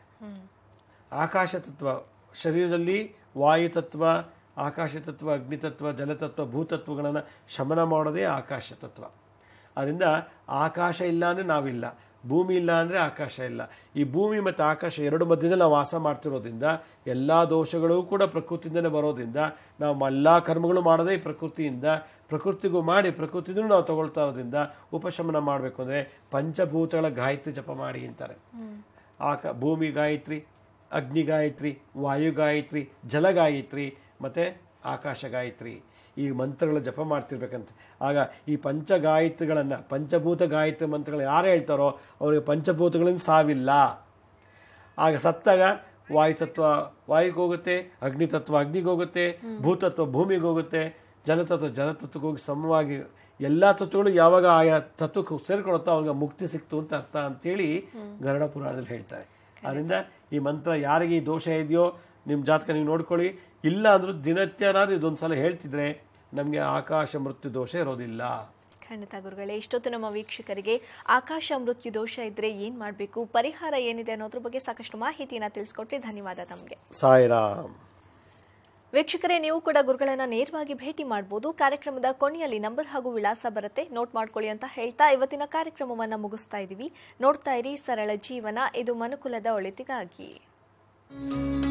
ಆಕಾಶ ತತ್ವ ಶರೀರದಲ್ಲಿ ವಾಯು ತತ್ವ ಆಕಾಶ ತತ್ವ ಅಗ್ನಿ ತತ್ವ ಜಲತತ್ವ ಭೂತತ್ವಗಳನ್ನು ಶಮನ ಮಾಡೋದೇ ಆಕಾಶ ತತ್ವ ಅದರಿಂದ ಆಕಾಶ ಇಲ್ಲ ಅಂದರೆ ನಾವಿಲ್ಲ ಭೂಮಿ ಇಲ್ಲ ಅಂದರೆ ಆಕಾಶ ಇಲ್ಲ ಈ ಭೂಮಿ ಮತ್ತು ಆಕಾಶ ಎರಡು ಮಧ್ಯದಲ್ಲಿ ನಾವು ವಾಸ ಮಾಡ್ತಿರೋದ್ರಿಂದ ಎಲ್ಲ ದೋಷಗಳು ಕೂಡ ಪ್ರಕೃತಿಯಿಂದನೇ ಬರೋದ್ರಿಂದ ನಾವು ಎಲ್ಲ ಕರ್ಮಗಳು ಮಾಡೋದೇ ಈ ಪ್ರಕೃತಿಯಿಂದ ಪ್ರಕೃತಿಗೂ ಮಾಡಿ ಪ್ರಕೃತಿನೂ ನಾವು ತಗೊಳ್ತಾ ಇರೋದ್ರಿಂದ ಉಪಶಮನ ಮಾಡಬೇಕು ಅಂದರೆ ಪಂಚಭೂತಗಳ ಗಾಯತ್ರಿ ಜಪ ಮಾಡಿ ಅಂತಾರೆ ಆಕ ಭೂಮಿ ಗಾಯತ್ರಿ ಅಗ್ನಿ ಗಾಯತ್ರಿ ವಾಯು ಗಾಯತ್ರಿ ಜಲ ಗಾಯತ್ರಿ ಮತ್ತು ಆಕಾಶ ಗಾಯತ್ರಿ ಈ ಮಂತ್ರಗಳ ಜಪ ಮಾಡ್ತಿರ್ಬೇಕಂತ ಆಗ ಈ ಪಂಚ ಗಾಯತ್ರಿಗಳನ್ನು ಪಂಚಭೂತ ಗಾಯತ್ರಿ ಮಂತ್ರಗಳು ಯಾರು ಹೇಳ್ತಾರೋ ಅವರಿಗೆ ಪಂಚಭೂತಗಳಿಂದ ಸಾವಿಲ್ಲ ಆಗ ಸತ್ತಾಗ ವಾಯುತತ್ವ ವಾಯುಗೆ ಹೋಗುತ್ತೆ ಅಗ್ನಿತತ್ವ ಅಗ್ನಿಗೆ ಹೋಗುತ್ತೆ ಭೂತತ್ವ ಭೂಮಿಗೆ ಹೋಗುತ್ತೆ ಜಲತತ್ವ ಜಲತತ್ವಕ್ಕೆ ಹೋಗಿ ಸಮವಾಗಿ ಎಲ್ಲ ತತ್ವಗಳು ಯಾವಾಗ ಆಯಾ ತತ್ವಕ್ಕೆ ಸೇರ್ಕೊಳುತ್ತೋ ಅವಾಗ ಮುಕ್ತಿ ಸಿಕ್ತು ಅಂತ ಅರ್ಥ ಅಂತೇಳಿ ಗರುಡ ಪುರಾಣದಲ್ಲಿ ಹೇಳ್ತಾರೆ ಅದರಿಂದ ಈ ಮಂತ್ರ ಯಾರಿಗೆ ಈ ದೋಷ ಇದೆಯೋ ನಿಮ್ಮ ಜಾತಕ ನೀವು ನೋಡ್ಕೊಳ್ಳಿ ಇಲ್ಲ ಅಂದ್ರೂ ದಿನತ್ಯನಾದ್ರೂ ಇದೊಂದು ಸಲ ಹೇಳ್ತಿದ್ರೆ ನಮಗೆ ಆಕಾಶ ಮೃತ್ಯು ದೋಷ ಇರೋದಿಲ್ಲ ಖಂಡಿತ ಗುರುಗಳೇ ಇಷ್ಟೊತ್ತು ನಮ್ಮ ವೀಕ್ಷಕರಿಗೆ ಆಕಾಶ ಮೃತ್ಯು ದೋಷ ಇದ್ರೆ ಏನ್ ಮಾಡಬೇಕು ಪರಿಹಾರ ಏನಿದೆ ಅನ್ನೋದ್ರ ಬಗ್ಗೆ ಸಾಕಷ್ಟು ಮಾಹಿತಿಯನ್ನ ತಿಳಿಸ್ಕೊಟ್ರಿ ಧನ್ಯವಾದ ತಮಗೆ ಸಾಯಿರಾಮ್ ವೀಕ್ಷಕರೇ ನೀವು ಕೂಡ ಗುರುಗಳನ್ನ ನೇರವಾಗಿ ಭೇಟಿ ಮಾಡಬಹುದು ಕಾರ್ಯಕ್ರಮದ ಕೊನೆಯಲ್ಲಿ ನಂಬರ್ ಹಾಗೂ ವಿಳಾಸ ಬರುತ್ತೆ ನೋಟ್ ಮಾಡ್ಕೊಳ್ಳಿ ಅಂತ ಹೇಳ್ತಾ ಇವತ್ತಿನ ಕಾರ್ಯಕ್ರಮವನ್ನ ಮುಗಿಸ್ತಾ ಇದೀವಿ ನೋಡ್ತಾ ಇರಿ ಸರಳ ಜೀವನ ಇದು ಮನುಕುಲದ ಒಳಿತಿಗಾಗಿ